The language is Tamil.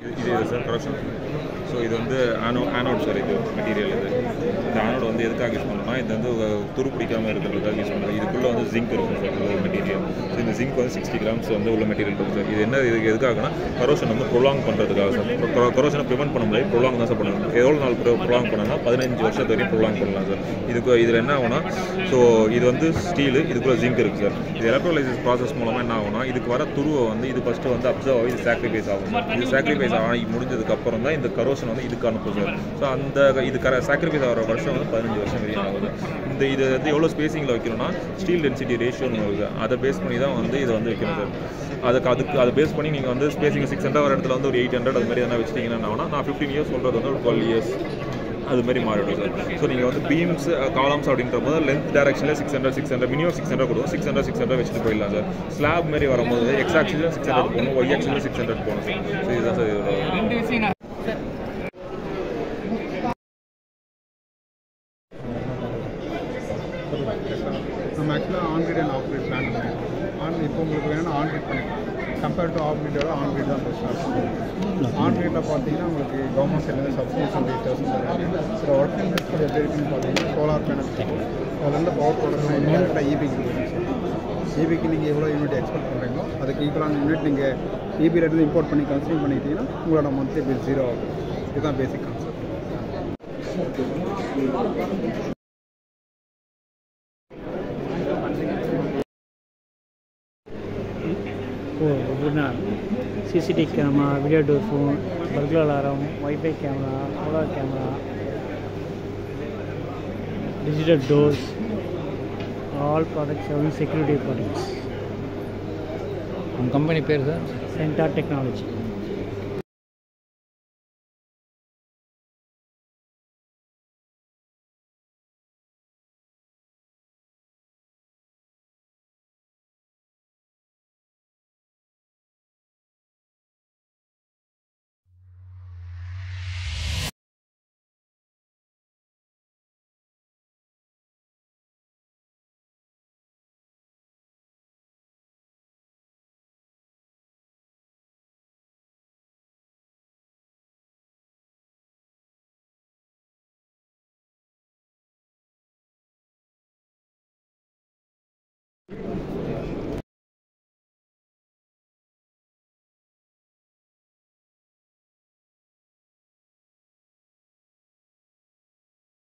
இது இது சார் கரெக்ஷன் ஸோ இது வந்து ஆனோ ஆனோட் சார் இது மெட்டீரியல் இது இந்த ஆனோட் வந்து எதுக்காக யூஸ் பண்ணணும்னா இது வந்து அஹ், துரு பிடிக்காமல் இருக்கிறதுக்காக யூஸ் பண்ணுறது இதுக்குள்ளே வந்து ஜிங்க் இருக்கும் சார் உள்ள மெட்டீரியல் ஸோ இந்த ஜிங்க் வந்து சிக்ஸ்டி கிராம்ஸ் வந்து உள்ள மெட்டீரியல் இருக்கும் சார் இது என்ன இதுக்கு எதுக்காகனா கரோஷன் வந்து ப்ரொலாங் பண்ணுறதுக்காக சார் கரோஷனை ப்ரிவென்ட் பண்ண முடியாது ப்ரொலாங் தான் சார் பண்ணணும் எவ்வளோ நாள் ப்ரொலாங் பண்ணனா பதினஞ்சு வருஷத்து வரையும் ப்ரொலாங் பண்ணலாம் சார் இதுக்கு இதில் என்ன ஆகும்னா ஸோ இது வந்து ஸ்டீலு இதுக்குள்ளே ஜிங்க் இருக்குது சார் இது எலக்ட்ரோலைசிஸ் ப்ராசஸ் மூலமாக என்ன ஆகும்னா இதுக்கு வர துருவை வந்து இது ஃபஸ்ட்டு வந்து அப்சர்வ் ஆகி இது சாக்ரிஃபைஸ் ஆகும் இது சாக்ரிஃபைஸ் ஆகி முடிஞ்சதுக்கு அப்புறம் தான் இந்த கரோஷன் வந்து இதுக்கு அனுப்பும் சார் ஸோ அந்த இது கர சாக்ரிஃபைஸ் ஆகிற வருஷம் வந்து பதினஞ்சு வருஷம் வரையும் ஆகுது இந்த இது வந்து எவ்வளோ ஸ்பேசிங்கில் வைக்கணும்னா ஸ்டீல் டென்சிட்டி ரேஷியோன்னு வருது அதை பேஸ் பண்ணி தான் வந்து இதை வந்து வைக்கணும் சார் அதுக்கு அதுக்கு அதை பேஸ் பண்ணி நீங்கள் வந்து ஸ்பேசிங் சிக்ஸ் ஹண்ட்ரட் வர இடத்துல வந்து ஒரு எயிட் ஹண்ட்ரட் அது மாதிரி எதனா வச்சிட்டிங்கன்னா என்ன ஆகும்னா நான் ஃபிஃப்டீன் இயர்ஸ் சொல்கிறது வந்து ஒரு டுவெல் இயர்ஸ் அது மாதிரி மாறிடும் சார் ஸோ நீங்கள் வந்து பீம்ஸ் காலம்ஸ் அப்படின்ற போது லென்த் டேரக்ஷனில் six hundred six hundred minimum six hundred கொடுக்கும் சிக்ஸ் ஹண்ட்ரட் சிக்ஸ் ஹண்ட்ரட் வச்சுட்டு போயிடலாம் சார் ஸ்லாப் மாதிரி வரும்போது எக்ஸ் ஆக்சிலும் சிக்ஸ் ஹண்ட்ரட் போகணும் ஒய் ஆக்சிலும் சிக்ஸ் ஹண்ட்ரட் போகணும் சார் ஸோ இதுதான் சார் இதோட ரெண்டு விஷயம் நான் நம்ம ஆக்சுவலாக on grid and off grid plan பண்ணிருக்கோம் ஆன் இப்போ உங்களுக்கு வேணும்னா ஆன் கிரிட் பண்ணிக்கலாம் கம்பேர்ட் டு ஆஃப் கிரிட்டோட ஆன் கிரிட் தான் பெஸ்ட்டாக இருக்கும் ஆன் கிரிட்டில் பார்த்தீங்கன்னா உங்களுக்கு கவர்மெண்ட் சைட்லேருந்து சப்சிடிஸ் வந்து எயிட் தௌசண்ட் தராங்க சில ஒர்க்கிங் பிரின்சிபல் எப்படி இருக்குன்னு பார்த்தீங்கன்னா சோலார் பேனல் அதுலேருந்து பவர் ப்ரொடக்ஷன் டேரெக்டாக ஈபிக்கு கொடுக்கும் ஈபிக்கு நீங்கள் எவ்வளோ யூனிட் எக்ஸ்பெக்ட் பண்ணுறீங்களோ அதுக்கு ஈக்குவலான யூனிட் நீங்கள் ஈபியிலேருந்து இம்போர்ட் பண்ணி கன்சியூம் பண்ணிக்கிட்டீங்கன்னா உங்களோட மந்த்லி பில் ஜீரோ ஆகும் இதுதான் பேசிக் கான்செப்ட் ஓ அப்படின்னா CCTV camera video door phone burglar alarm wifi camera solar camera digital doors all products வந்து செக்யூரிட்டி ப்ராடக்ட்ஸ் உங்கள் கம்பெனி பேர் சார் சென்டார் டெக்னாலஜி